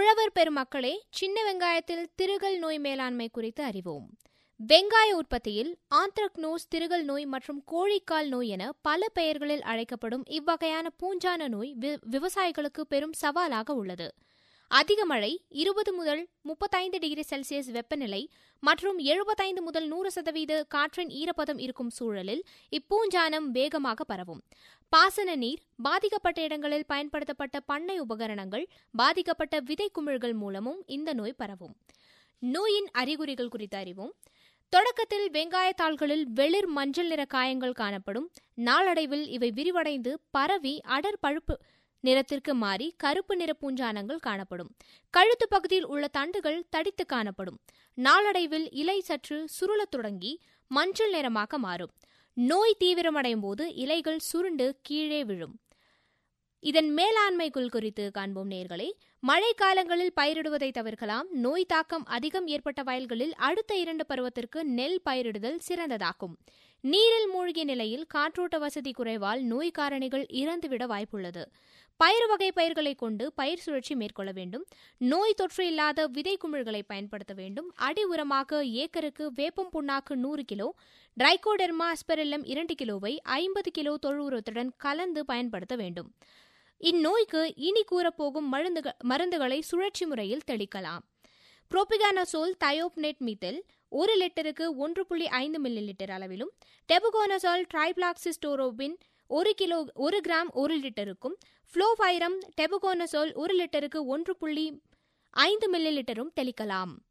உழவர் பெருமக்களே சின்ன வெங்காயத்தில் திருகல் நோய் மேலாண்மை குறித்து அறிவோம் வெங்காய உற்பத்தியில் ஆந்த்ரக்னோஸ் திருகல் நோய் மற்றும் கோழிக்கால் நோய் என பல பெயர்களில் அழைக்கப்படும் இவ்வகையான பூஞ்சான நோய் வி- விவசாயிகளுக்கு பெரும் சவாலாக உள்ளது அதிக மழை இருபது முதல் முப்பத்தைந்து டிகிரி செல்சியஸ் வெப்பநிலை மற்றும் எழுபத்தைந்து முதல் நூறு சதவீத காற்றின் ஈரப்பதம் இருக்கும் சூழலில் இப்பூஞ்சானம் வேகமாக பரவும் பாசன நீர் பாதிக்கப்பட்ட இடங்களில் பயன்படுத்தப்பட்ட பண்ணை உபகரணங்கள் பாதிக்கப்பட்ட விதை குமிழ்கள் மூலமும் இந்த நோய் பரவும் நோயின் அறிகுறிகள் குறித்து அறிவோம் தொடக்கத்தில் வெங்காயத்தாள்களில் வெளிர் மஞ்சள் நிற காயங்கள் காணப்படும் நாளடைவில் இவை விரிவடைந்து பரவி அடர் பழுப்பு நிறத்திற்கு மாறி கருப்பு நிற பூஞ்சானங்கள் காணப்படும் கழுத்து பகுதியில் உள்ள தண்டுகள் தடித்து காணப்படும் நாளடைவில் இலை சற்று சுருளத் தொடங்கி மஞ்சள் நிறமாக மாறும் நோய் தீவிரமடையும் போது இலைகள் சுருண்டு கீழே விழும் இதன் மேலாண்மைகள் குறித்து காண்போம் நேர்களே மழை காலங்களில் பயிரிடுவதை தவிர்க்கலாம் நோய் தாக்கம் அதிகம் ஏற்பட்ட வயல்களில் அடுத்த இரண்டு பருவத்திற்கு நெல் பயிரிடுதல் சிறந்ததாகும் நீரில் மூழ்கிய நிலையில் காற்றோட்ட வசதி குறைவால் நோய் காரணிகள் இறந்துவிட வாய்ப்புள்ளது பயிர் வகை பயிர்களை கொண்டு பயிர் சுழற்சி மேற்கொள்ள வேண்டும் நோய் தொற்று இல்லாத விதை குமிழ்களை பயன்படுத்த வேண்டும் அடி உரமாக ஏக்கருக்கு வேப்பம் புண்ணாக்கு நூறு கிலோ ட்ரைகோடெர்மா அஸ்பெரில்லம் இரண்டு கிலோவை ஐம்பது கிலோ தொழு உரத்துடன் கலந்து பயன்படுத்த வேண்டும் இந்நோய்க்கு இனி கூறப்போகும் மருந்துக மருந்துகளை சுழற்சி முறையில் தெளிக்கலாம் புரோபிகானசோல் தயோப்னெட் மீத்தல் ஒரு லிட்டருக்கு ஒன்று புள்ளி ஐந்து மில்லி லிட்டர் அளவிலும் டெபுகோனசால் ட்ரைப்ளாக்சிஸ்டோரோபின் ஒரு கிலோ ஒரு கிராம் ஒரு லிட்டருக்கும் ஃப்ளோஃபைரம் டெபுகோனசோல் ஒரு லிட்டருக்கு ஒன்று புள்ளி ஐந்து மில்லி லிட்டரும் தெளிக்கலாம்